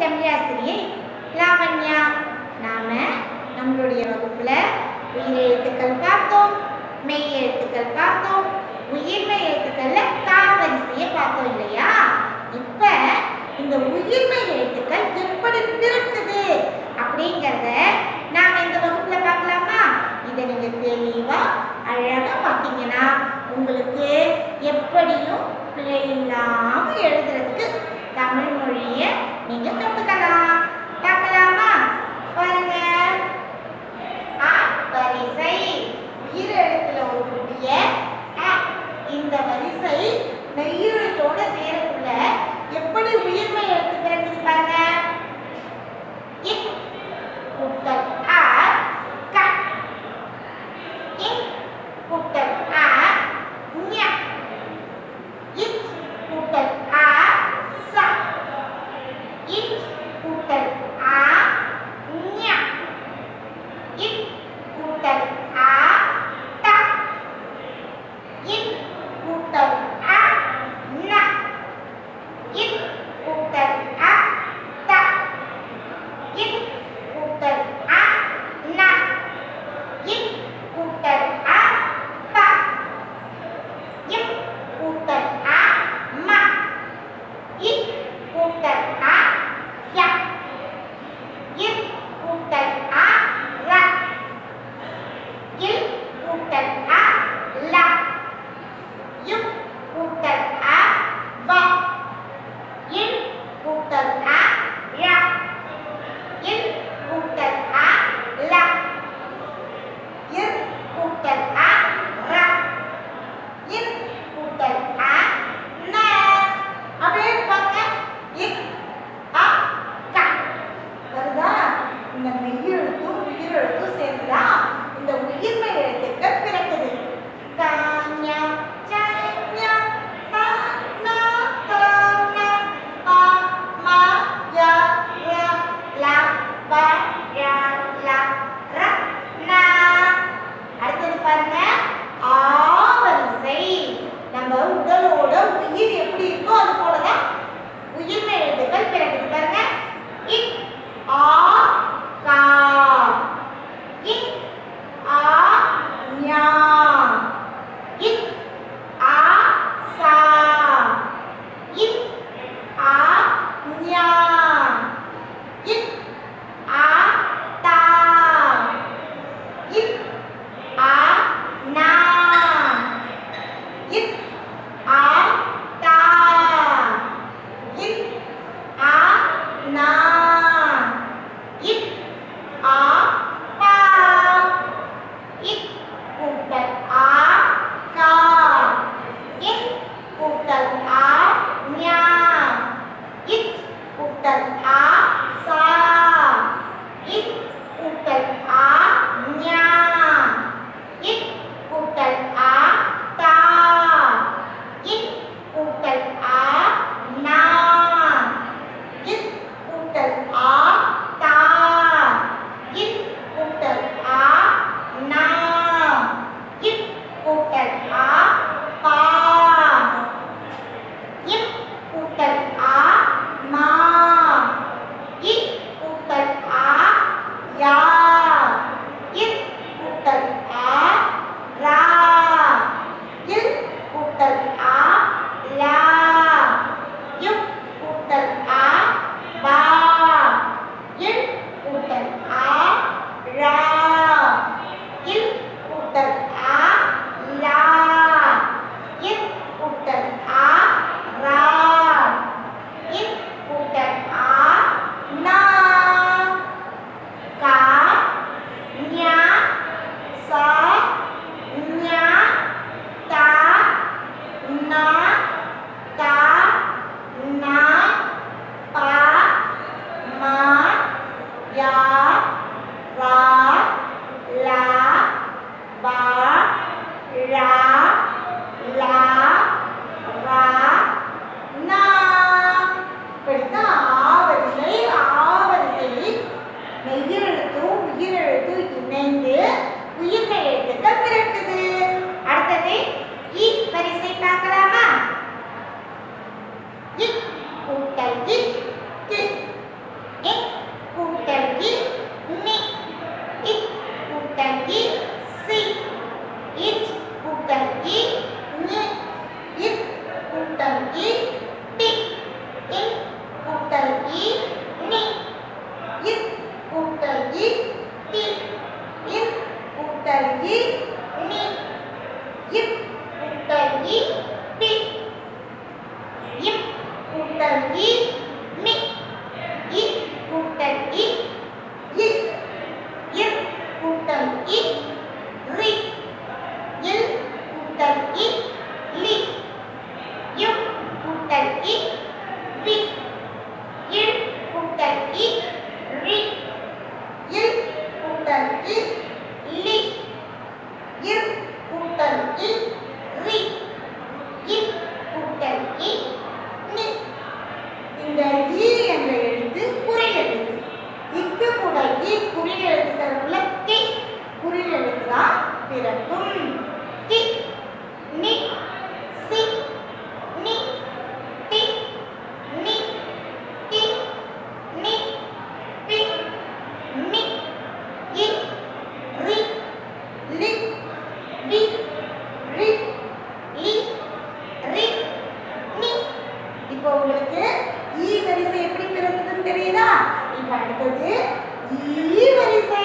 தமிழாசிரியை லாவண்யா நாம நம்மளுடைய வகுப்புல உயிர் எழுத்துக்கள் பார்த்தோம் மெய் எழுத்துக்கள் பார்த்தோம் உயிர்மை எழுத்துக்கள்ல கா வரிசையை பார்த்தோம் இல்லையா இப்ப இந்த உயிர்மை எழுத்துக்கள் எப்படி பிறக்குது அப்படிங்கறத நாம இந்த வகுப்புல பார்க்கலாமா இதை நீங்க தெளிவா அழகா பார்த்தீங்கன்னா உங்களுக்கு எப்படியும் பிழை இல்லாம எழுதுறதுக்கு தமிழ் மொழியை நீங்க கத்துக்கலாம் பார்க்கலாமா பாருங்க அ வரிசை உயிர் எழுத்துல இருக்கக்கூடிய அ இந்த வரிசை மெய்யெழுத்தோட சேரக்குள்ள எப்படி உயிர்மை எழுத்து பிறக்குது பாருங்க இக் கூட்டல் அ க இக் கூட்டல் அ ஞ இக் கூட்டல் அ ச கூட்டல் இ மி இ கூட்டல் இ இ இர் கூட்டல் இ ரி இல் கூட்டல் இ லி யு கூட்டல் இ வி இல் கூட்டல் இ ரி இல் கூட்டல் இ லி இர் கூட்டல் இ ரி இல் கூட்டல் இ நி இந்த ஈ என்ற எழுத்து குறில் எழுத்து இக்கு கூட ஈ குறில் எழுத்து சேர்ப்புல தி குறில் எழுத்து தான் பிறக்கும் தி நி சி நி தி நி தி நி பி மி இ ரி லி வி ரி லி ரி நி இப்போ உங்களுக்கு ஈ வரிசை எப்படி பிறந்ததுன்னு தெரியுதா இப்போ அடுத்தது ஈ வரிசை